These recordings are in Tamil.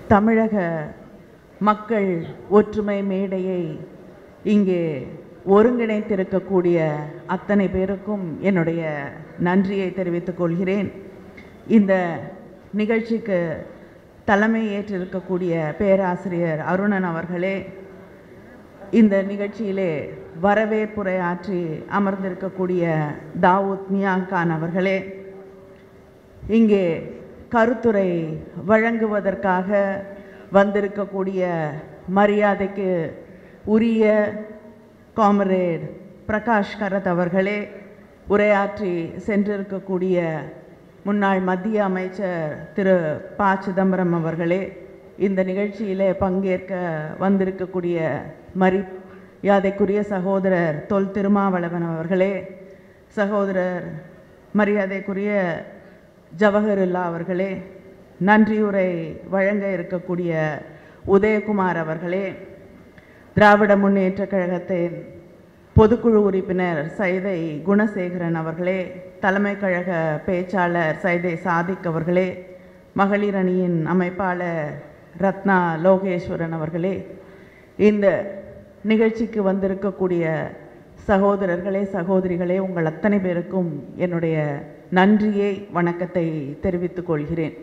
தமிழக மக்கள் ஒற்றுமை மேடையை இங்கே ஒருங்கிணைத்திருக்கக்கூடிய அத்தனை பேருக்கும் என்னுடைய நன்றியை தெரிவித்துக் கொள்கிறேன் இந்த நிகழ்ச்சிக்கு தலைமை ஏற்றிருக்கக்கூடிய பேராசிரியர் அருணன் அவர்களே இந்த நிகழ்ச்சியிலே வரவேற்புரையாற்றி அமர்ந்திருக்கக்கூடிய தாவூத் மியாங்கான் அவர்களே இங்கே கருத்துரை வழங்குவதற்காக வந்திருக்கக்கூடிய மரியாதைக்கு உரிய காம்ரேட் பிரகாஷ் கரத் அவர்களே உரையாற்றி சென்றிருக்கக்கூடிய முன்னாள் மத்திய அமைச்சர் திரு ப சிதம்பரம் அவர்களே இந்த நிகழ்ச்சியிலே பங்கேற்க வந்திருக்கக்கூடிய மரியாதைக்குரிய சகோதரர் தொல் திருமாவளவன் அவர்களே சகோதரர் மரியாதைக்குரிய ஜவஹருல்லா அவர்களே நன்றியுரை வழங்க இருக்கக்கூடிய உதயகுமார் அவர்களே திராவிட முன்னேற்றக் கழகத்தின் பொதுக்குழு உறுப்பினர் சைதை குணசேகரன் அவர்களே தலைமை கழக பேச்சாளர் சைதை சாதிக் அவர்களே மகளிர் அணியின் அமைப்பாளர் ரத்னா லோகேஸ்வரன் அவர்களே இந்த நிகழ்ச்சிக்கு வந்திருக்கக்கூடிய சகோதரர்களே சகோதரிகளே உங்கள் அத்தனை பேருக்கும் என்னுடைய நன்றியை வணக்கத்தை தெரிவித்துக் கொள்கிறேன்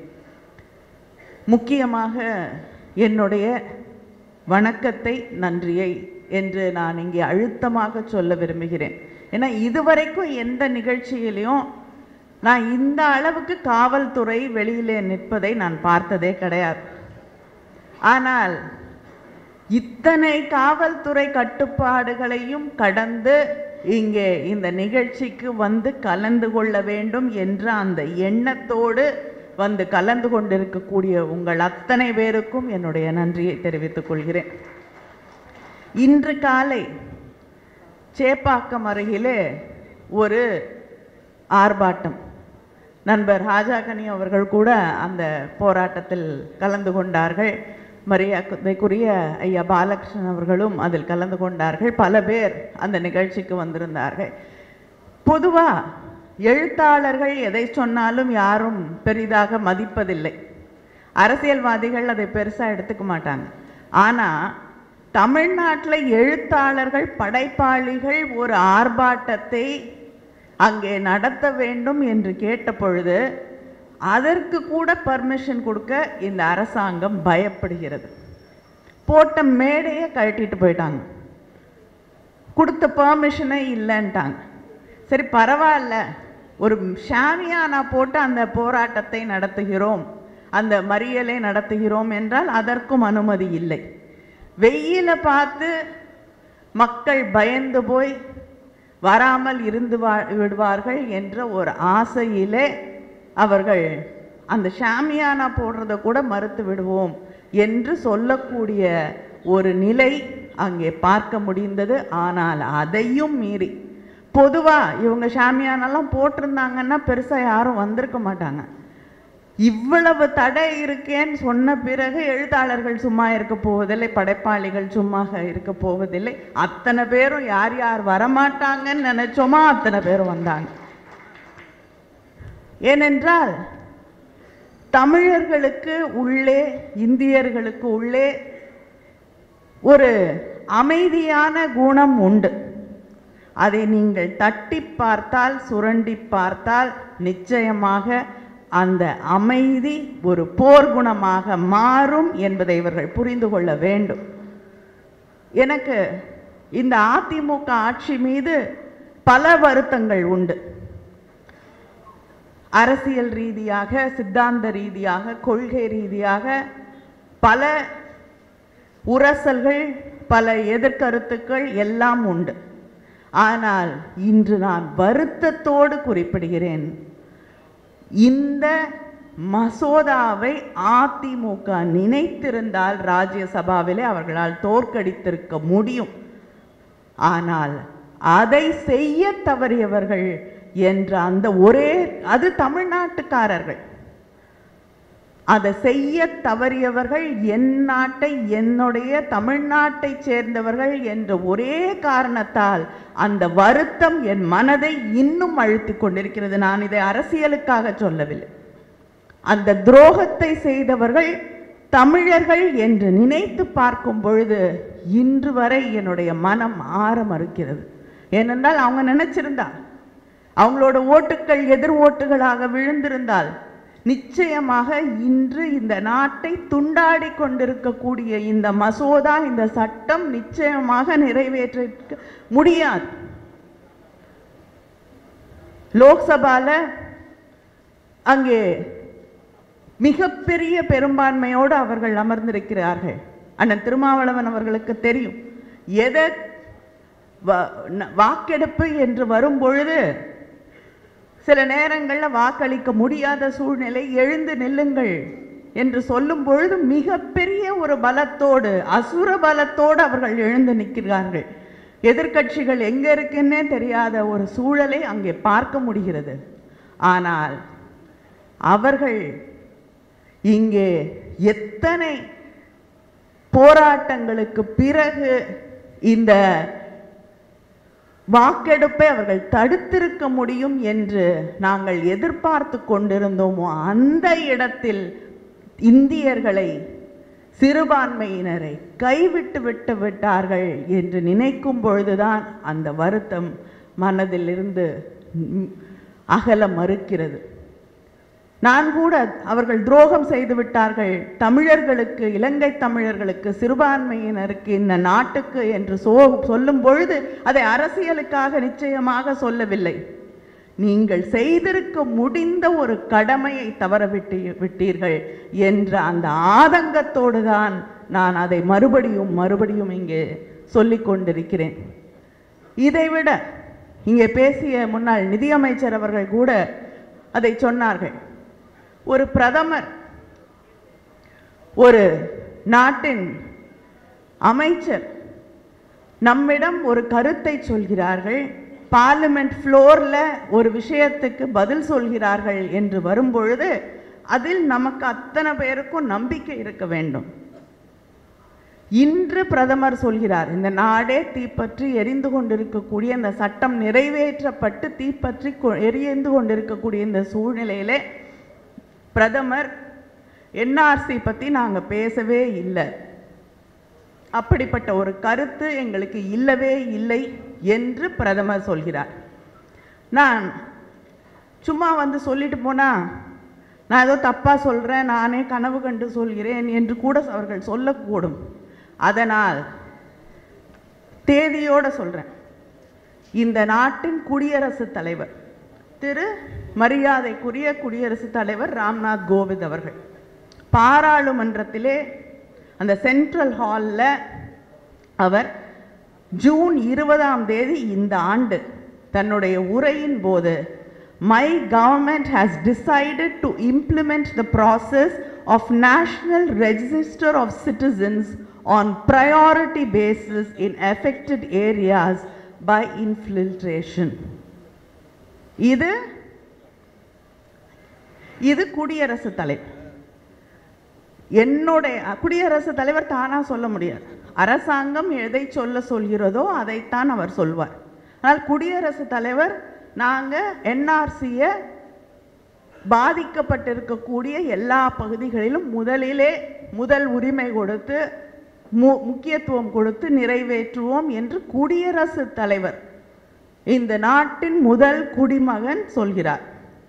முக்கியமாக என்னுடைய வணக்கத்தை நன்றியை என்று நான் இங்கே அழுத்தமாக சொல்ல விரும்புகிறேன் ஏன்னா இதுவரைக்கும் எந்த நிகழ்ச்சியிலையும் நான் இந்த அளவுக்கு காவல்துறை வெளியிலே நிற்பதை நான் பார்த்ததே கிடையாது ஆனால் இத்தனை காவல்துறை கட்டுப்பாடுகளையும் கடந்து இங்கே இந்த நிகழ்ச்சிக்கு வந்து கலந்து கொள்ள வேண்டும் என்ற அந்த எண்ணத்தோடு வந்து கலந்து கொண்டிருக்கக்கூடிய உங்கள் அத்தனை பேருக்கும் என்னுடைய நன்றியை தெரிவித்துக் கொள்கிறேன் இன்று காலை சேப்பாக்கம் அருகிலே ஒரு ஆர்ப்பாட்டம் நண்பர் ஹாஜாகனி அவர்கள் கூட அந்த போராட்டத்தில் கலந்து கொண்டார்கள் மரியாதைக்குரிய ஐயா பாலகிருஷ்ணன் அவர்களும் அதில் கலந்து கொண்டார்கள் பல பேர் அந்த நிகழ்ச்சிக்கு வந்திருந்தார்கள் பொதுவா எழுத்தாளர்கள் எதை சொன்னாலும் யாரும் பெரிதாக மதிப்பதில்லை அரசியல்வாதிகள் அதை பெருசா எடுத்துக்க மாட்டாங்க ஆனா தமிழ்நாட்டில் எழுத்தாளர்கள் படைப்பாளிகள் ஒரு ஆர்ப்பாட்டத்தை அங்கே நடத்த வேண்டும் என்று கேட்ட பொழுது அதற்கு கூட பர்மிஷன் கொடுக்க இந்த அரசாங்கம் பயப்படுகிறது போட்ட மேடையை கழட்டிட்டு போயிட்டாங்க கொடுத்த பெர்மிஷனே இல்லைன்ட்டாங்க சரி பரவாயில்ல ஒரு ஷாமியானா போட்டு அந்த போராட்டத்தை நடத்துகிறோம் அந்த மறியலை நடத்துகிறோம் என்றால் அதற்கும் அனுமதி இல்லை வெயில பார்த்து மக்கள் பயந்து போய் வராமல் இருந்து வா- விடுவார்கள் என்ற ஒரு ஆசையிலே அவர்கள் அந்த ஷாமியானா போடுறத கூட மறுத்து விடுவோம் என்று சொல்லக்கூடிய ஒரு நிலை அங்கே பார்க்க முடிந்தது ஆனால் அதையும் மீறி பொதுவா இவங்க ஷாமியானெல்லாம் போட்டிருந்தாங்கன்னா பெருசா யாரும் வந்திருக்க மாட்டாங்க இவ்வளவு தடை இருக்கேன்னு சொன்ன பிறகு எழுத்தாளர்கள் சும்மா இருக்க போவதில்லை படைப்பாளிகள் சும்மா இருக்க போவதில்லை அத்தனை பேரும் யார் யார் வரமாட்டாங்கன்னு நினைச்சோமா அத்தனை பேரும் வந்தாங்க ஏனென்றால் தமிழர்களுக்கு உள்ளே இந்தியர்களுக்கு உள்ளே ஒரு அமைதியான குணம் உண்டு அதை நீங்கள் தட்டி பார்த்தால் சுரண்டி பார்த்தால் நிச்சயமாக அந்த அமைதி ஒரு போர்க்குணமாக மாறும் என்பதை இவர்கள் புரிந்து கொள்ள வேண்டும் எனக்கு இந்த அதிமுக ஆட்சி மீது பல வருத்தங்கள் உண்டு அரசியல் ரீதியாக சித்தாந்த ரீதியாக கொள்கை ரீதியாக பல உரசல்கள் பல எதிர்கருத்துக்கள் எல்லாம் உண்டு ஆனால் இன்று நான் வருத்தத்தோடு குறிப்பிடுகிறேன் இந்த மசோதாவை அதிமுக நினைத்திருந்தால் ராஜ்யசபாவிலே அவர்களால் தோற்கடித்திருக்க முடியும் ஆனால் அதை செய்ய தவறியவர்கள் என்ற அந்த ஒரே அது தமிழ்நாட்டுக்காரர்கள் அதை செய்ய தவறியவர்கள் என் நாட்டை என்னுடைய தமிழ்நாட்டைச் சேர்ந்தவர்கள் என்ற ஒரே காரணத்தால் அந்த வருத்தம் என் மனதை இன்னும் அழுத்திக் கொண்டிருக்கிறது நான் இதை அரசியலுக்காக சொல்லவில்லை அந்த துரோகத்தை செய்தவர்கள் தமிழர்கள் என்று நினைத்து பார்க்கும் பொழுது இன்று வரை என்னுடைய மனம் ஆற மறுக்கிறது ஏனென்றால் அவங்க நினைச்சிருந்தா அவங்களோட ஓட்டுக்கள் எதிர் ஓட்டுகளாக விழுந்திருந்தால் நிச்சயமாக இன்று இந்த நாட்டை துண்டாடி கொண்டிருக்கக்கூடிய இந்த மசோதா இந்த சட்டம் நிச்சயமாக நிறைவேற்ற முடியாது லோக்சபால அங்கே மிகப்பெரிய பெரும்பான்மையோடு அவர்கள் அமர்ந்திருக்கிறார்கள் அண்ணன் திருமாவளவன் அவர்களுக்கு தெரியும் எதை வா- ந- வாக்கெடுப்பு என்று வரும்பொழுது சில நேரங்களில் வாக்களிக்க முடியாத சூழ்நிலை எழுந்து நில்லுங்கள் என்று சொல்லும் பொழுது மிகப்பெரிய ஒரு பலத்தோடு அசுர பலத்தோடு அவர்கள் எழுந்து நிற்கிறார்கள் எதிர்க்கட்சிகள் எங்க இருக்குன்னே தெரியாத ஒரு சூழலை அங்கே பார்க்க முடிகிறது ஆனால் அவர்கள் இங்கே எத்தனை போராட்டங்களுக்கு பிறகு இந்த வாக்கெடுப்பை அவர்கள் தடுத்திருக்க முடியும் என்று நாங்கள் எதிர்பார்த்து கொண்டிருந்தோமோ அந்த இடத்தில் இந்தியர்களை சிறுபான்மையினரை கைவிட்டு விட்டு விட்டார்கள் என்று நினைக்கும் பொழுதுதான் அந்த வருத்தம் மனதிலிருந்து ம், அகல மறுக்கிறது நான் கூட அவர்கள் துரோகம் செய்து விட்டார்கள் தமிழர்களுக்கு இலங்கை தமிழர்களுக்கு சிறுபான்மையினருக்கு இந்த நாட்டுக்கு என்று சோ சொல்லும் பொழுது அதை அரசியலுக்காக நிச்சயமாக சொல்லவில்லை நீங்கள் செய்திருக்க முடிந்த ஒரு கடமையை தவறவிட்டு விட்டீர்கள் என்ற அந்த ஆதங்கத்தோடு தான் நான் அதை மறுபடியும் மறுபடியும் இங்கே சொல்லிக் கொண்டிருக்கிறேன் இதைவிட இங்கே பேசிய முன்னாள் நிதியமைச்சர் அவர்கள் கூட அதை சொன்னார்கள் ஒரு பிரதமர் ஒரு நாட்டின் அமைச்சர் நம்மிடம் ஒரு கருத்தை சொல்கிறார்கள் பார்லிமெண்ட் ஃப்ளோரில் ஒரு விஷயத்துக்கு பதில் சொல்கிறார்கள் என்று வரும்பொழுது அதில் நமக்கு அத்தனை பேருக்கும் நம்பிக்கை இருக்க வேண்டும் இன்று பிரதமர் சொல்கிறார் இந்த நாடே தீப்பற்றி எரிந்து கொண்டிருக்கக்கூடிய இந்த சட்டம் நிறைவேற்றப்பட்டு தீப்பற்றி கொ- எரிந்து கொண்டிருக்கக்கூடிய இந்த சூழ்நிலையிலே பிரதமர் என்ஆர்சி பற்றி நாங்கள் பேசவே இல்லை அப்படிப்பட்ட ஒரு கருத்து எங்களுக்கு இல்லவே இல்லை என்று பிரதமர் சொல்கிறார் நான் சும்மா வந்து சொல்லிட்டு போனா நான் ஏதோ தப்பாக சொல்கிறேன் நானே கனவு கண்டு சொல்கிறேன் என்று கூட அவர்கள் சொல்லக்கூடும் அதனால் தேதியோட சொல்கிறேன் இந்த நாட்டின் குடியரசுத் தலைவர் திரு மரியாதைக்குரிய குடியரசுத் தலைவர் ராம்நாத் கோவிந்த் அவர்கள் பாராளுமன்றத்திலே அந்த சென்ட்ரல் ஹாலில் அவர் ஜூன் இருபதாம் தேதி இந்த ஆண்டு தன்னுடைய உரையின் போது my government has decided to implement the process of national register of citizens on priority basis in affected areas by infiltration இது இது குடியரசுத் தலைவர் என்னுடைய குடியரசுத் தலைவர் தானா சொல்ல முடியாது அரசாங்கம் எதை சொல்ல சொல்கிறதோ அதைத்தான் அவர் சொல்வார் ஆனால் குடியரசுத் தலைவர் நாங்கள் என்ஆர்சியை பாதிக்கப்பட்டிருக்கக்கூடிய எல்லா பகுதிகளிலும் முதலிலே முதல் உரிமை கொடுத்து மு முக்கியத்துவம் கொடுத்து நிறைவேற்றுவோம் என்று குடியரசுத் தலைவர் இந்த நாட்டின் முதல் குடிமகன் சொல்கிறார்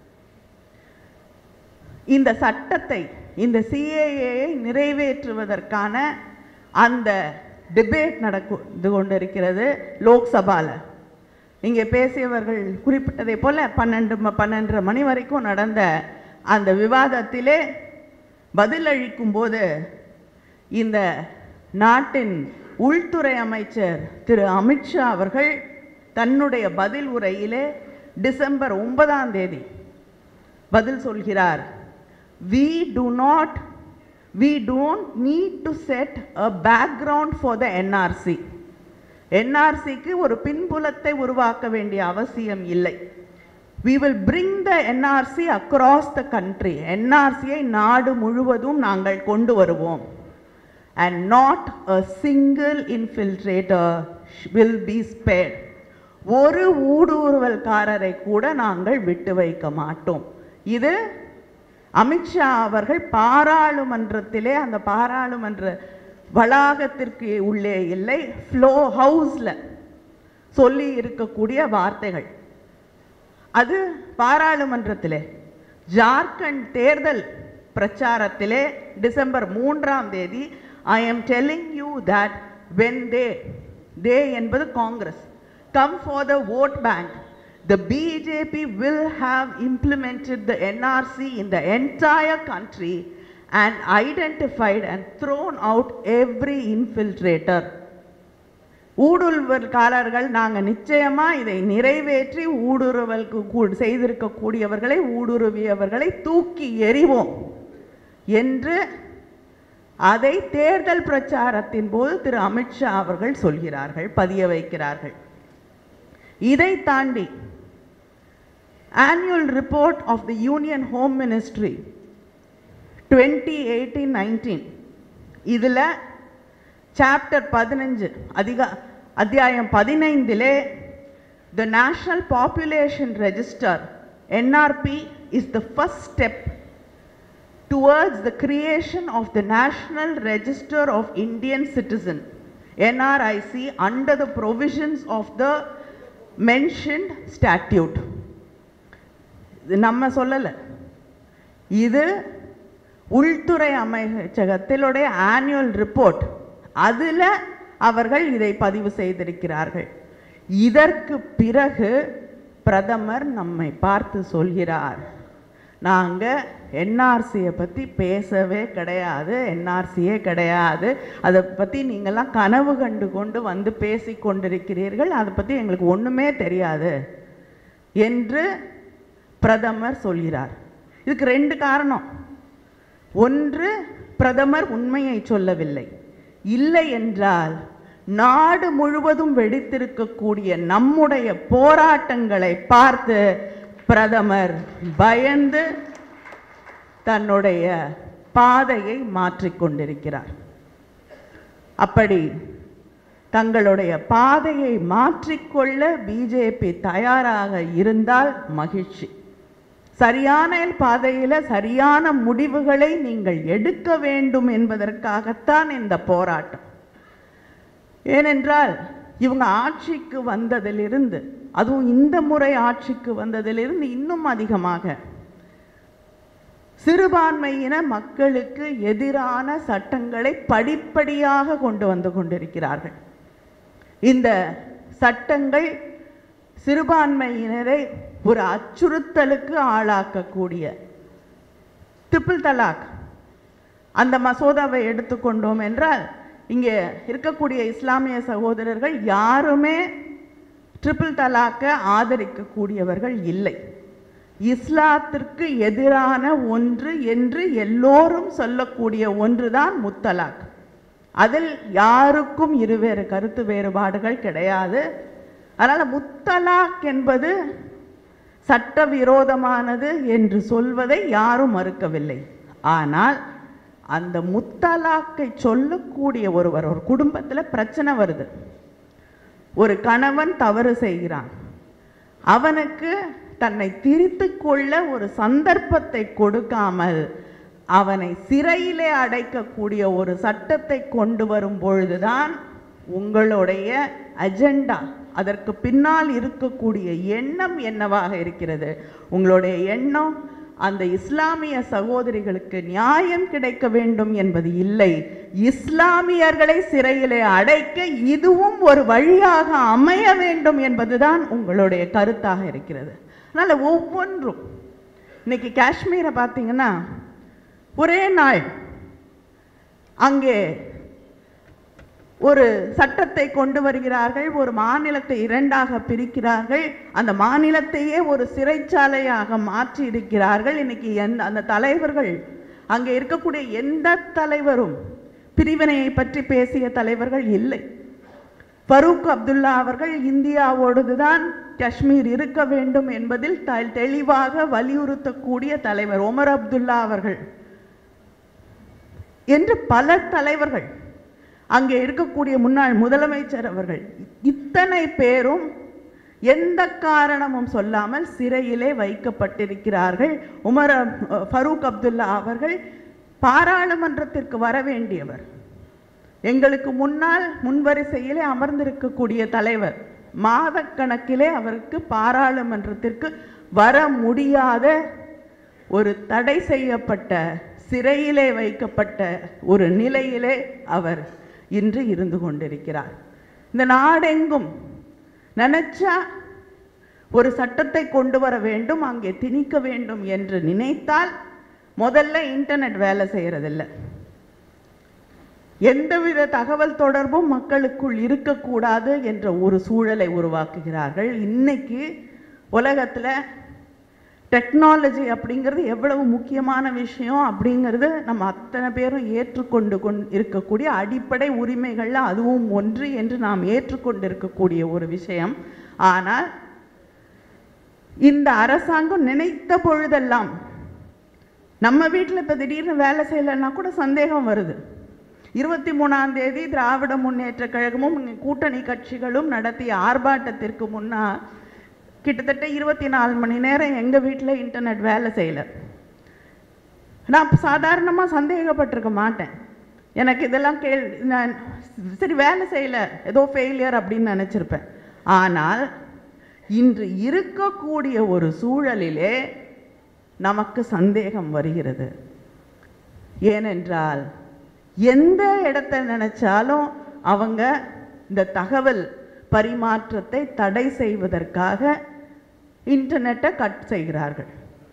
இந்த சட்டத்தை இந்த சிஏஏயை நிறைவேற்றுவதற்கான அந்த டிபேட் நடந்து கொண்டிருக்கிறது லோக்சபால இங்கே பேசியவர்கள் குறிப்பிட்டதை போல பன்னெண்டு ம- பன்னெண்டரை மணி வரைக்கும் நடந்த அந்த விவாதத்திலே பதிலளிக்கும் போது இந்த நாட்டின் உள்துறை அமைச்சர் திரு அமித்ஷா அவர்கள் தன்னுடைய பதில் உரையிலே டிசம்பர் ஒன்பதாம் தேதி பதில் சொல்கிறார் we do not we don't need to set a background for the NRC NRCக்கு ஒரு பின்புலத்தை உருவாக்க வேண்டிய அவசியம் இல்லை we will bring the NRC across the country NRCயை நாடு முழுவதும் நாங்கள் கொண்டு வருவோம் and not a single infiltrator will be spared ஒரு ஊடுருவல்காரரை கூட நாங்கள் விட்டு வைக்க மாட்டோம் இது அமித்ஷா அவர்கள் பாராளுமன்றத்திலே அந்த பாராளுமன்ற வளாகத்திற்கு உள்ளே இல்லை ஃப்ளோ ஹவுஸில் சொல்லி இருக்கக்கூடிய வார்த்தைகள் அது பாராளுமன்றத்திலே ஜார்க்கண்ட் தேர்தல் பிரச்சாரத்திலே டிசம்பர் மூன்றாம் தேதி I am telling you that when they they என்பது Congress come for the vote bank the BJP will have implemented the NRC in the entire country and identified and thrown out every infiltrator. ஊடுருவல்காரர்கள் நாங்கள் நிச்சயமா இதை நிறைவேற்றி ஊடுருவலுக்கு கூ- செய்திருக்கக்கூடியவர்களை ஊடுருவியவர்களை தூக்கி எறிவோம் என்று அதை தேர்தல் பிரச்சாரத்தின் போது திரு அமித்ஷா அவர்கள் சொல்கிறார்கள் பதிய வைக்கிறார்கள் இதை தாண்டி annual report of the Union Home Ministry 2018-19 இதில் சாப்டர் பதினஞ்சு அதிக அத்தியாயம் பதினைந்திலே the national population register NRP is the first step towards the creation of the National Register of Indian Citizen NRIC under the provisions of the mentioned statute இது நம்ம சொல்லலை இது உள்துறை அமைச்சகத்திலுடைய ஆனுவல் ரிப்போர்ட் அதில் அவர்கள் இதை பதிவு செய்திருக்கிறார்கள் இதற்கு பிறகு பிரதமர் நம்மை பார்த்து சொல்கிறார் நாங்கள் என்ஆர்சியை பற்றி பேசவே கிடையாது என்ஆர்சியே கிடையாது அதை பற்றி நீங்கள்லாம் கனவு கண்டு கொண்டு வந்து பேசி கொண்டிருக்கிறீர்கள் அதை பற்றி எங்களுக்கு ஒன்றுமே தெரியாது என்று பிரதமர் சொல்கிறார் இதுக்கு ரெண்டு காரணம் ஒன்று பிரதமர் உண்மையை சொல்லவில்லை இல்லை என்றால் நாடு முழுவதும் வெடித்திருக்கக்கூடிய நம்முடைய போராட்டங்களை பார்த்து பிரதமர் பயந்து தன்னுடைய பாதையை மாற்றிக்கொண்டிருக்கிறார் அப்படி தங்களுடைய பாதையை மாற்றிக்கொள்ள பிஜேபி தயாராக இருந்தால் மகிழ்ச்சி சரியான பாதையில் சரியான முடிவுகளை நீங்கள் எடுக்க வேண்டும் என்பதற்காகத்தான் இந்த போராட்டம் ஏனென்றால் இவங்க ஆட்சிக்கு வந்ததிலிருந்து அதுவும் இந்த முறை ஆட்சிக்கு வந்ததிலிருந்து இன்னும் அதிகமாக சிறுபான்மையின மக்களுக்கு எதிரான சட்டங்களை படிப்படியாக கொண்டு வந்து கொண்டிருக்கிறார்கள் இந்த சட்டங்கள் சிறுபான்மையினரை ஒரு அச்சுறுத்தலுக்கு ஆளாக்கக்கூடிய ட்ரிபிள் தலாக் அந்த மசோதாவை எடுத்துக்கொண்டோம் என்றால் இங்கே இருக்கக்கூடிய இஸ்லாமிய சகோதரர்கள் யாருமே ட்ரிபிள் தலாக்கை ஆதரிக்கக்கூடியவர்கள் இல்லை இஸ்லாத்திற்கு எதிரான ஒன்று என்று எல்லோரும் சொல்லக்கூடிய ஒன்றுதான் முத்தலாக் அதில் யாருக்கும் இருவேறு கருத்து வேறுபாடுகள் கிடையாது அதனால் முத்தலாக் என்பது சட்டவிரோதமானது என்று சொல்வதை யாரும் மறுக்கவில்லை ஆனால் அந்த முத்தலாக்கை சொல்லக்கூடிய ஒருவர் ஒரு குடும்பத்தில் பிரச்சனை வருது ஒரு கணவன் தவறு செய்கிறான் அவனுக்கு தன்னை திரித்து கொள்ள ஒரு சந்தர்ப்பத்தை கொடுக்காமல் அவனை சிறையிலே அடைக்கக்கூடிய ஒரு சட்டத்தை கொண்டு வரும் பொழுதுதான் உங்களுடைய அஜெண்டா அதற்கு பின்னால் இருக்கக்கூடிய எண்ணம் என்னவாக இருக்கிறது உங்களுடைய எண்ணம் அந்த இஸ்லாமிய சகோதரிகளுக்கு நியாயம் கிடைக்க வேண்டும் என்பது இல்லை இஸ்லாமியர்களை சிறையிலே அடைக்க இதுவும் ஒரு வழியாக அமைய வேண்டும் என்பதுதான் உங்களுடைய கருத்தாக இருக்கிறது அதனால் ஒவ்வொன்றும் இன்னைக்கு காஷ்மீரை பார்த்தீங்கன்னா ஒரே நாள் அங்கே ஒரு சட்டத்தை கொண்டு வருகிறார்கள் ஒரு மாநிலத்தை இரண்டாக பிரிக்கிறார்கள் அந்த மாநிலத்தையே ஒரு சிறைச்சாலையாக மாற்றி இருக்கிறார்கள் இன்னைக்கு எந்த அந்த தலைவர்கள் அங்கே இருக்கக்கூடிய எந்த தலைவரும் பிரிவினையை பற்றி பேசிய தலைவர்கள் இல்லை ஃபரூக் அப்துல்லா அவர்கள் இந்தியாவோடு தான் காஷ்மீர் இருக்க வேண்டும் என்பதில் த தெளிவாக வலியுறுத்தக்கூடிய தலைவர் ஒமர் அப்துல்லா அவர்கள் என்று பல தலைவர்கள் அங்கே இருக்கக்கூடிய முன்னாள் முதலமைச்சர் அவர்கள் இத்தனை பேரும் எந்த காரணமும் சொல்லாமல் சிறையிலே வைக்கப்பட்டிருக்கிறார்கள் உமர் அஹ், ஃபரூக் அப்துல்லா அவர்கள் பாராளுமன்றத்திற்கு வர வேண்டியவர் எங்களுக்கு முன்னால் முன்வரிசையிலே அமர்ந்திருக்கக்கூடிய தலைவர் மாதக்கணக்கிலே அவருக்கு பாராளுமன்றத்திற்கு வர முடியாத ஒரு தடை செய்யப்பட்ட சிறையிலே வைக்கப்பட்ட ஒரு நிலையிலே அவர் இன்று இருந்து கொண்டிருக்கிறார் இந்த நாடெங்கும் நினைச்சா ஒரு சட்டத்தை கொண்டு வர வேண்டும் அங்கே திணிக்க வேண்டும் என்று நினைத்தால் முதல்ல இன்டர்நெட் வேலை செய்யறதில்லை எந்தவித தகவல் தொடர்பும் மக்களுக்குள் இருக்கக்கூடாது என்ற ஒரு சூழலை உருவாக்குகிறார்கள் இன்னைக்கு உலகத்தில் டெக்னாலஜி அப்படிங்கிறது எவ்வளவு முக்கியமான விஷயம் அப்படிங்கிறது நம்ம அத்தனை பேரும் ஏற்றுக்கொண்டு கொண் இருக்கக்கூடிய அடிப்படை உரிமைகள்ல அதுவும் ஒன்று என்று நாம் ஏற்றுக்கொண்டு இருக்கக்கூடிய ஒரு விஷயம் ஆனால் இந்த அரசாங்கம் நினைத்த பொழுதெல்லாம் நம்ம வீட்டில் இப்போ திடீர்னு வேலை செய்யலைன்னா கூட சந்தேகம் வருது இருபத்தி மூணாம் தேதி திராவிட முன்னேற்ற கழகமும் கூட்டணி கட்சிகளும் நடத்திய ஆர்ப்பாட்டத்திற்கு முன்னா கிட்டத்தட்ட இருபத்தி நாலு மணி நேரம் எங்கள் வீட்டில் இன்டர்நெட் வேலை செய்யலை நான் சாதாரணமாக சந்தேகப்பட்டிருக்க மாட்டேன் எனக்கு இதெல்லாம் கேள் நான் சரி வேலை செய்யலை ஏதோ ஃபெயிலியர் அப்படின்னு நினச்சிருப்பேன் ஆனால் இன்று இருக்கக்கூடிய ஒரு சூழலிலே நமக்கு சந்தேகம் வருகிறது ஏனென்றால் எந்த இடத்தை நினைச்சாலும் அவங்க இந்த தகவல் பரிமாற்றத்தை தடை செய்வதற்காக இன்டர்நெட்டை கட் செய்கிறார்கள்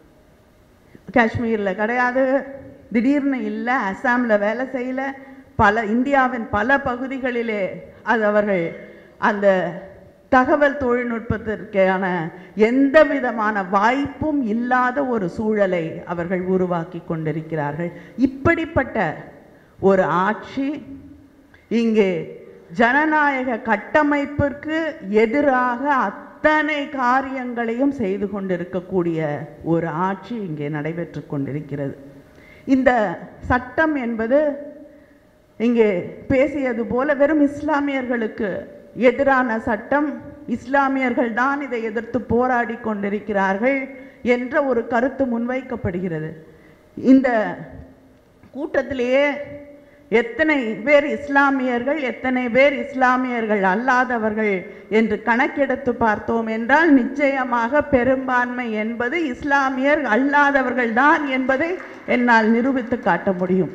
காஷ்மீரில் கிடையாது திடீர்னு இல்லை அஸ்ஸாமில் வேலை செய்யல பல இந்தியாவின் பல பகுதிகளிலே அது அவர்கள் அந்த தகவல் தொழில்நுட்பத்திற்கான எந்த விதமான வாய்ப்பும் இல்லாத ஒரு சூழலை அவர்கள் உருவாக்கி கொண்டிருக்கிறார்கள் இப்படிப்பட்ட ஒரு ஆட்சி இங்கே ஜனநாயக கட்டமைப்பிற்கு எதிராக அத்தனை காரியங்களையும் செய்து கொண்டிருக்கக்கூடிய ஒரு ஆட்சி இங்கே நடைபெற்று கொண்டிருக்கிறது இந்த சட்டம் என்பது இங்கே பேசியது போல வெறும் இஸ்லாமியர்களுக்கு எதிரான சட்டம் இஸ்லாமியர்கள் தான் இதை எதிர்த்து போராடி கொண்டிருக்கிறார்கள் என்ற ஒரு கருத்து முன்வைக்கப்படுகிறது இந்த கூட்டத்திலேயே எத்தனை பேர் இஸ்லாமியர்கள் எத்தனை பேர் இஸ்லாமியர்கள் அல்லாதவர்கள் என்று கணக்கெடுத்து பார்த்தோம் என்றால் நிச்சயமாக பெரும்பான்மை என்பது இஸ்லாமியர் அல்லாதவர்கள் தான் என்பதை என்னால் நிரூபித்து காட்ட முடியும்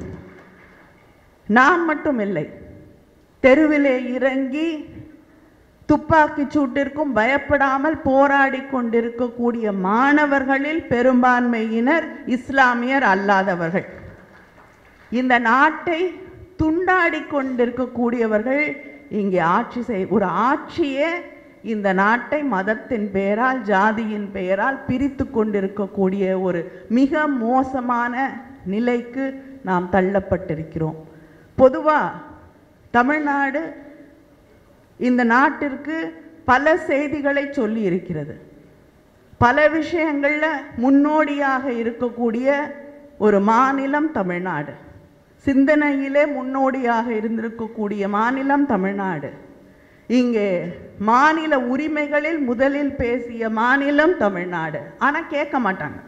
நாம் மட்டும் இல்லை தெருவிலே இறங்கி துப்பாக்கி சூட்டிற்கும் பயப்படாமல் போராடி கொண்டிருக்கக்கூடிய மாணவர்களில் பெரும்பான்மையினர் இஸ்லாமியர் அல்லாதவர்கள் இந்த நாட்டை துண்டாடி கொண்டிருக்கக்கூடியவர்கள் இங்கே ஆட்சி செய் ஒரு ஆட்சியே இந்த நாட்டை மதத்தின் பெயரால் ஜாதியின் பெயரால் பிரித்து கொண்டிருக்கக்கூடிய ஒரு மிக மோசமான நிலைக்கு நாம் தள்ளப்பட்டிருக்கிறோம் பொதுவாக தமிழ்நாடு இந்த நாட்டிற்கு பல செய்திகளை சொல்லி இருக்கிறது பல விஷயங்களில் முன்னோடியாக இருக்கக்கூடிய ஒரு மாநிலம் தமிழ்நாடு சிந்தனையிலே முன்னோடியாக இருந்திருக்கக்கூடிய மாநிலம் தமிழ்நாடு இங்கே மாநில உரிமைகளில் முதலில் பேசிய மாநிலம் தமிழ்நாடு ஆனால் கேட்க மாட்டாங்க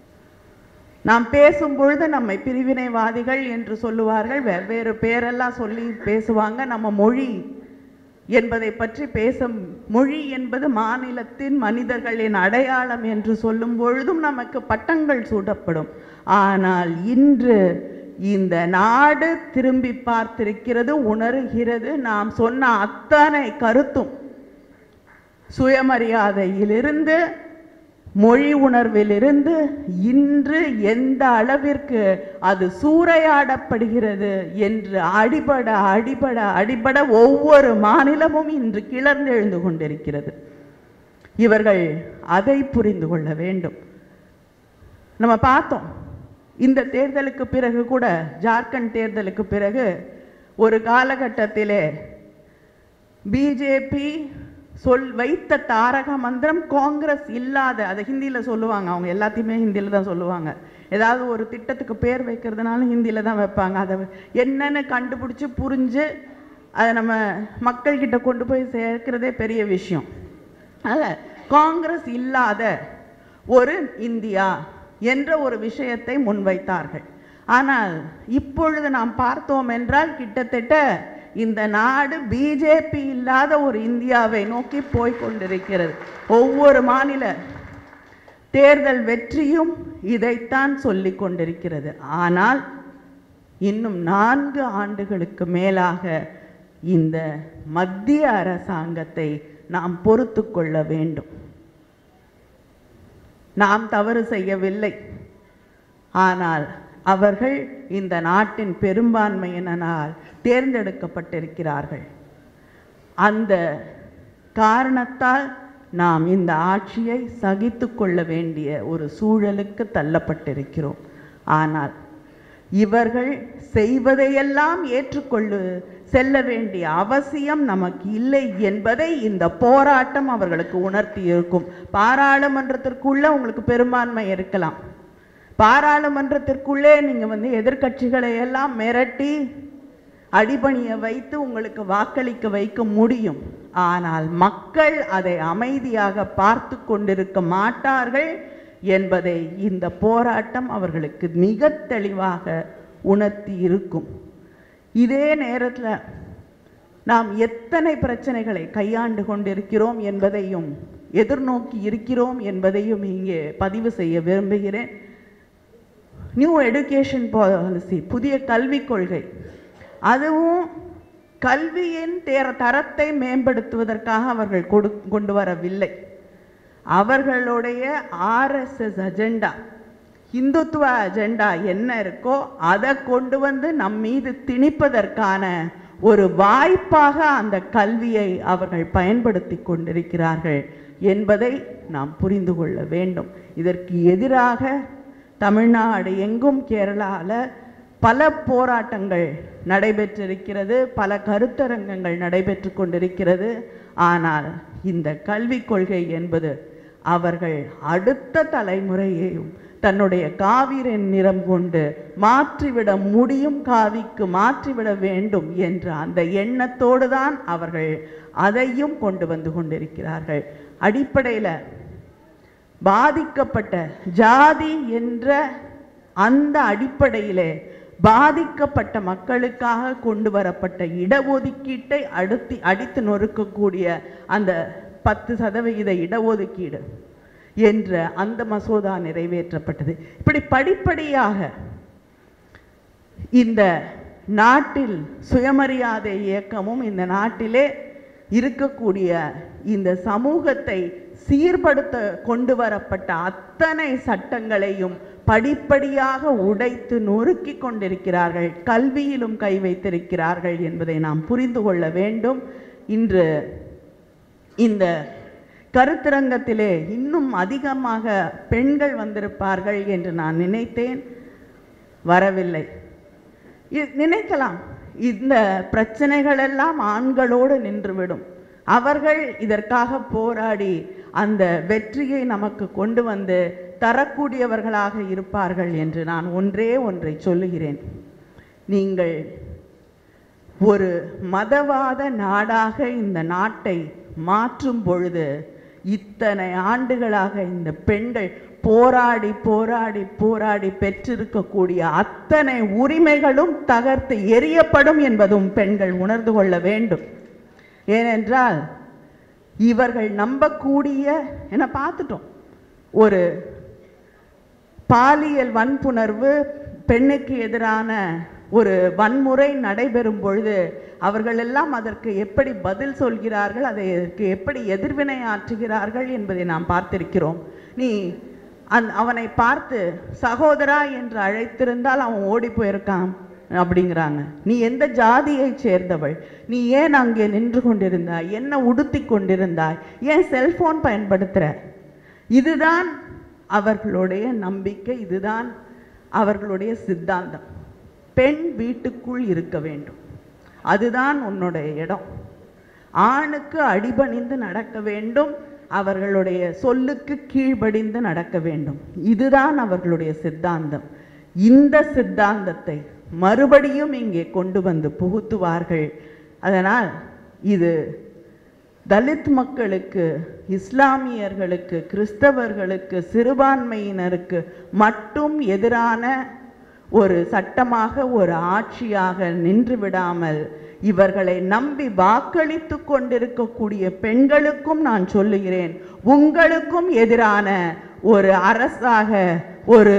நாம் பேசும் பொழுது நம்மை பிரிவினைவாதிகள் என்று சொல்லுவார்கள் வெவ்வேறு பேரெல்லாம் சொல்லி பேசுவாங்க நம்ம மொழி என்பதை பற்றி பேச மொழி என்பது மாநிலத்தின் மனிதர்களின் அடையாளம் என்று சொல்லும் பொழுதும் நமக்கு பட்டங்கள் சூடப்படும் ஆனால் இன்று இந்த நாடு திரும்பி பார்த்திருக்கிறது உணர்கிறது நாம் சொன்ன அத்தனை கருத்தும் சுயமரியாதையிலிருந்து மொழி உணர்விலிருந்து இன்று எந்த அளவிற்கு அது சூறையாடப்படுகிறது என்று அடிபட அடிபட அடிபட ஒவ்வொரு மாநிலமும் இன்று கிளர்ந்தெழுந்து கொண்டிருக்கிறது இவர்கள் அதை புரிந்து கொள்ள வேண்டும் நம்ம பார்த்தோம் இந்த தேர்தலுக்கு பிறகு கூட ஜார்க்கண்ட் தேர்தலுக்கு பிறகு ஒரு காலகட்டத்திலே பிஜேபி சொல் வைத்த தாரக மந்திரம் காங்கிரஸ் இல்லாத அதை ஹிந்தியில் சொல்லுவாங்க அவங்க எல்லாத்தையுமே ஹிந்தியில் தான் சொல்லுவாங்க ஏதாவது ஒரு திட்டத்துக்கு பேர் வைக்கிறதுனால ஹிந்தியில் தான் வைப்பாங்க அதை என்னன்னு கண்டுபிடிச்சி புரிஞ்சு அதை நம்ம மக்கள்கிட்ட கொண்டு போய் சேர்க்கிறதே பெரிய விஷயம் அல்ல காங்கிரஸ் இல்லாத ஒரு இந்தியா என்ற ஒரு விஷயத்தை முன்வைத்தார்கள் ஆனால் இப்பொழுது நாம் பார்த்தோம் என்றால் கிட்டத்தட்ட இந்த நாடு பிஜேபி இல்லாத ஒரு இந்தியாவை நோக்கி போய்க் கொண்டிருக்கிறது ஒவ்வொரு மாநில தேர்தல் வெற்றியும் இதைத்தான் சொல்லிக் கொண்டிருக்கிறது ஆனால் இன்னும் நான்கு ஆண்டுகளுக்கு மேலாக இந்த மத்திய அரசாங்கத்தை நாம் பொறுத்து கொள்ள வேண்டும் நாம் தவறு செய்யவில்லை ஆனால் அவர்கள் இந்த நாட்டின் பெரும்பான்மையினால் தேர்ந்தெடுக்கப்பட்டிருக்கிறார்கள் அந்த காரணத்தால் நாம் இந்த ஆட்சியை சகித்து கொள்ள வேண்டிய ஒரு சூழலுக்கு தள்ளப்பட்டிருக்கிறோம் ஆனால் இவர்கள் செய்வதையெல்லாம் ஏற்றுக்கொள்ளு செல்ல வேண்டிய அவசியம் நமக்கு இல்லை என்பதை இந்த போராட்டம் அவர்களுக்கு உணர்த்தி இருக்கும் பாராளுமன்றத்திற்குள்ள உங்களுக்கு பெரும்பான்மை இருக்கலாம் பாராளுமன்றத்திற்குள்ளே நீங்கள் வந்து எதிர்க்கட்சிகளை எல்லாம் மிரட்டி அடிபணிய வைத்து உங்களுக்கு வாக்களிக்க வைக்க முடியும் ஆனால் மக்கள் அதை அமைதியாக பார்த்து கொண்டிருக்க மாட்டார்கள் என்பதை இந்த போராட்டம் அவர்களுக்கு மிக தெளிவாக உணர்த்தி இருக்கும் இதே நேரத்தில் நாம் எத்தனை பிரச்சனைகளை கையாண்டு கொண்டிருக்கிறோம் என்பதையும் எதிர்நோக்கி இருக்கிறோம் என்பதையும் இங்கே பதிவு செய்ய விரும்புகிறேன் நியூ எடுகேஷன் பாலிசி புதிய கல்விக் கொள்கை அதுவும் கல்வியின் தேர தரத்தை மேம்படுத்துவதற்காக அவர்கள் கொடு கொண்டு வரவில்லை அவர்களுடைய ஆர்எஸ்எஸ் அஜெண்டா இந்துத்துவ அஜெண்டா என்ன இருக்கோ அதை கொண்டு வந்து நம் மீது திணிப்பதற்கான ஒரு வாய்ப்பாக அந்த கல்வியை அவர்கள் பயன்படுத்தி கொண்டிருக்கிறார்கள் என்பதை நாம் புரிந்து கொள்ள வேண்டும் இதற்கு எதிராக தமிழ்நாடு எங்கும் கேரளாவில் பல போராட்டங்கள் நடைபெற்றிருக்கிறது பல கருத்தரங்கங்கள் நடைபெற்று கொண்டிருக்கிறது ஆனால் இந்த கல்விக் கொள்கை என்பது அவர்கள் அடுத்த தலைமுறையையும் தன்னுடைய காவிரின் நிறம் கொண்டு மாற்றிவிட முடியும் காவிக்கு மாற்றிவிட வேண்டும் என்ற அந்த எண்ணத்தோடு தான் அவர்கள் அதையும் கொண்டு வந்து கொண்டிருக்கிறார்கள் அடிப்படையில் பாதிக்கப்பட்ட ஜாதி என்ற அந்த அடிப்படையிலே பாதிக்கப்பட்ட மக்களுக்காக கொண்டு வரப்பட்ட இடஒதுக்கீட்டை அடுத்து அடித்து நொறுக்கக்கூடிய அந்த பத்து சதவிகித இடஒதுக்கீடு என்ற அந்த மசோதா நிறைவேற்றப்பட்டது இப்படி படிப்படியாக இந்த நாட்டில் சுயமரியாதை இயக்கமும் இந்த நாட்டிலே இருக்கக்கூடிய இந்த சமூகத்தை சீர்படுத்த கொண்டு வரப்பட்ட அத்தனை சட்டங்களையும் படிப்படியாக உடைத்து நொறுக்கி கொண்டிருக்கிறார்கள் கல்வியிலும் கை வைத்திருக்கிறார்கள் என்பதை நாம் புரிந்து கொள்ள வேண்டும் இன்று இந்த கருத்தரங்கத்திலே இன்னும் அதிகமாக பெண்கள் வந்திருப்பார்கள் என்று நான் நினைத்தேன் வரவில்லை இ- நினைக்கலாம் இந்த பிரச்சனைகள் எல்லாம் ஆண்களோடு நின்றுவிடும் அவர்கள் இதற்காக போராடி அந்த வெற்றியை நமக்கு கொண்டு வந்து தரக்கூடியவர்களாக இருப்பார்கள் என்று நான் ஒன்றே ஒன்றை சொல்லுகிறேன் நீங்கள் ஒரு மதவாத நாடாக இந்த நாட்டை மாற்றும் பொழுது இத்தனை ஆண்டுகளாக இந்த பெண்கள் போராடி போராடி போராடி பெற்றிருக்கக்கூடிய அத்தனை உரிமைகளும் தகர்த்து எரியப்படும் என்பதும் பெண்கள் உணர்ந்து கொள்ள வேண்டும் ஏனென்றால் இவர்கள் நம்பக்கூடிய என பார்த்துட்டோம் ஒரு பாலியல் வன்புணர்வு பெண்ணுக்கு எதிரான ஒரு வன்முறை நடைபெறும் பொழுது அவர்கள் எல்லாம் அதற்கு எப்படி பதில் சொல்கிறார்கள் அதை அதற்கு எப்படி எதிர்வினை ஆற்றுகிறார்கள் என்பதை நாம் பார்த்திருக்கிறோம் நீ அந் அவனை பார்த்து சகோதரா என்று அழைத்திருந்தால் அவன் ஓடி போயிருக்கான் அப்படிங்கிறாங்க நீ எந்த ஜாதியைச் சேர்ந்தவள் நீ ஏன் அங்கே நின்று கொண்டிருந்தாய் என்ன உடுத்தி கொண்டிருந்தாய் ஏன் செல்போன் பயன்படுத்துகிற இதுதான் அவர்களுடைய நம்பிக்கை இதுதான் அவர்களுடைய சித்தாந்தம் பெண் வீட்டுக்குள் இருக்க வேண்டும் அதுதான் உன்னுடைய இடம் ஆணுக்கு அடிபணிந்து நடக்க வேண்டும் அவர்களுடைய சொல்லுக்கு கீழ்ப்படிந்து நடக்க வேண்டும் இதுதான் அவர்களுடைய சித்தாந்தம் இந்த சித்தாந்தத்தை மறுபடியும் இங்கே கொண்டு வந்து புகுத்துவார்கள் அதனால் இது தலித் மக்களுக்கு இஸ்லாமியர்களுக்கு கிறிஸ்தவர்களுக்கு சிறுபான்மையினருக்கு மட்டும் எதிரான ஒரு சட்டமாக ஒரு ஆட்சியாக நின்று விடாமல் இவர்களை நம்பி வாக்களித்து கொண்டிருக்கக்கூடிய பெண்களுக்கும் நான் சொல்லுகிறேன் உங்களுக்கும் எதிரான ஒரு அரசாக ஒரு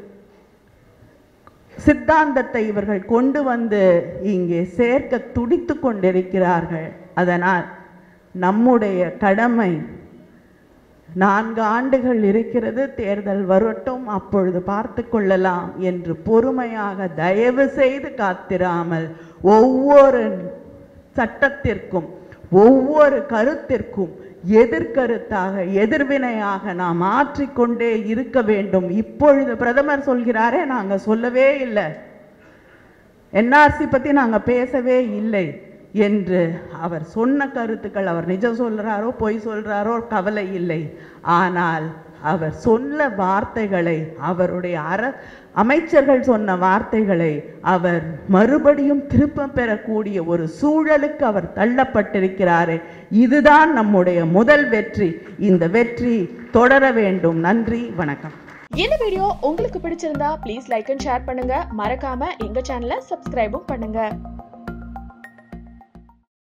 சித்தாந்தத்தை இவர்கள் கொண்டு வந்து இங்கே சேர்க்க துடித்து கொண்டிருக்கிறார்கள் அதனால் நம்முடைய கடமை நான்கு ஆண்டுகள் இருக்கிறது தேர்தல் வரட்டும் அப்பொழுது பார்த்து கொள்ளலாம் என்று பொறுமையாக தயவு செய்து காத்திராமல் ஒவ்வொரு சட்டத்திற்கும் ஒவ்வொரு கருத்திற்கும் எதிர்கருத்தாக எதிர்வினையாக நாம் மாற்றிக்கொண்டே இருக்க வேண்டும் இப்பொழுது பிரதமர் சொல்கிறாரே நாங்க சொல்லவே இல்லை என்ஆர்சி பத்தி நாங்க பேசவே இல்லை என்று அவர் சொன்ன கருத்துக்கள் அவர் நிஜம் சொல்றாரோ பொய் சொல்றாரோ கவலை இல்லை ஆனால் அவர் சொன்ன வார்த்தைகளை அவருடைய அர அமைச்சர்கள் சொன்ன வார்த்தைகளை அவர் மறுபடியும் திரும்ப பெறக்கூடிய ஒரு சூழலுக்கு அவர் தள்ளப்பட்டிருக்கிறாரே இதுதான் நம்முடைய முதல் வெற்றி இந்த வெற்றி தொடர வேண்டும் நன்றி வணக்கம் இந்த வீடியோ உங்களுக்கு பிடிச்சிருந்தா ப்ளீஸ் லைக் அண்ட் ஷேர் பண்ணுங்க மறக்காம எங்க சேனலை சப்ஸ்கிரைபும் பண்ணுங்க